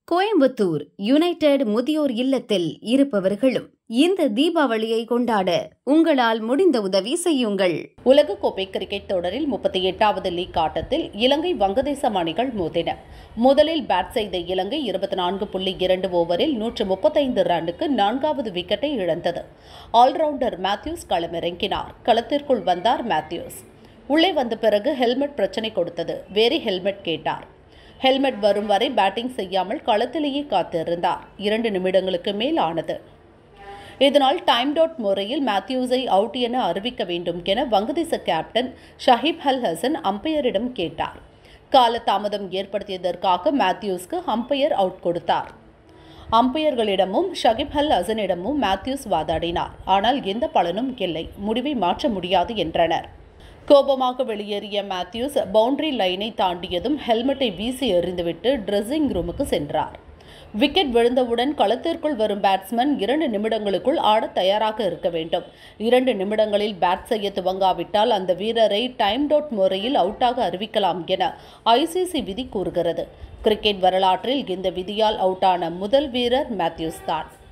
Coimbatore United முதியோர் இல்லத்தில் இருப்பவர்களும் இந்த தீபாவளியை கொண்டாட உங்களால் முடிந்த உதவி செய்யுங்கள் உலகக்கோப்பை கிரிக்கெட் தொடரில் முப்பத்தி எட்டாவது லீக் ஆட்டத்தில் இலங்கை வங்கதேசம் அணிகள் மோதின முதலில் பேட் செய்த இலங்கை இருபத்தி நான்கு புள்ளி இரண்டு ஓவரில் நூற்று முப்பத்தைந்து ரன்னுக்கு நான்காவது விக்கெட்டை இழந்தது ஆல்ரவுண்டர் மேத்யூஸ் களமிறங்கினார் களத்திற்குள் வந்தார் மேத்யூஸ் உள்ளே வந்த பிறகு ஹெல்மெட் பிரச்சனை கொடுத்தது வேறு ஹெல்மெட் கேட்டார் ஹெல்மெட் வரும் வரை பேட்டிங் செய்யாமல் களத்திலேயே காத்திருந்தார் இரண்டு நிமிடங்களுக்கு மேல் ஆனது இதனால் டைம் டாட் முறையில் மேத்யூஸை அவுட் என அறிவிக்க வேண்டும் என வங்கதேச கேப்டன் ஷஹீப் அல் ஹசன் அம்பையரிடம் கேட்டார் கால தாமதம் ஏற்படுத்தியதற்காக மேத்யூஸ்க்கு அம்பையர் அவுட் கொடுத்தார் அம்பையர்களிடமும் ஷகிப் அல் ஹசனிடமும் மேத்யூஸ் வாதாடினார் ஆனால் எந்த பலனும் இல்லை முடிவை மாற்ற முடியாது என்றனர் கோபமாக வெளியேறிய மேத்யூஸ் பவுண்டரி லைனை தாண்டியதும் ஹெல்மெட்டை வீசி எறிந்துவிட்டு ட்ரெஸ்ஸிங் ரூமுக்கு சென்றார் விக்கெட் விழுந்தவுடன் களத்திற்குள் வரும் பேட்ஸ்மேன் இரண்டு நிமிடங்களுக்குள் ஆடத் தயாராக இருக்க வேண்டும் இரண்டு நிமிடங்களில் பேட் செய்ய துவங்காவிட்டால் அந்த வீரரை டைம் டவுட் முறையில் அவுட்டாக அறிவிக்கலாம் என ஐசிசி விதி கூறுகிறது கிரிக்கெட் வரலாற்றில் இந்த விதியால் அவுட்டான முதல் வீரர் மேத்யூஸ் தான்